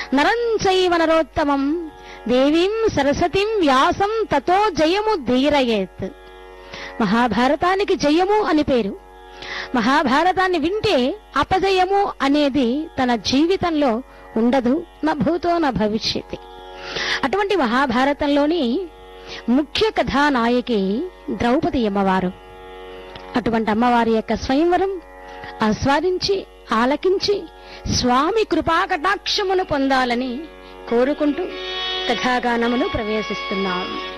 నరం చైవ నరోత్తమం దేవీం సరస్వతిం వ్యాసం తతో జయము ధీరయేత్ మహాభారతానికి జయము అని పేరు మహాభారతాన్ని వింటే అపజయము అనేది తన జీవితంలో ఉండదు నా భూతో నా భవిష్యత్ అటువంటి మహాభారతంలోని ముఖ్య కథానాయకి ద్రౌపది అమ్మవారు అటువంటి అమ్మవారి యొక్క స్వయంవరం ఆస్వాదించి ఆలకించి స్వామి కృపా కటాక్షమును పొందాలని కోరుకుంటూ కథాగానమును ప్రవేశిస్తున్నాం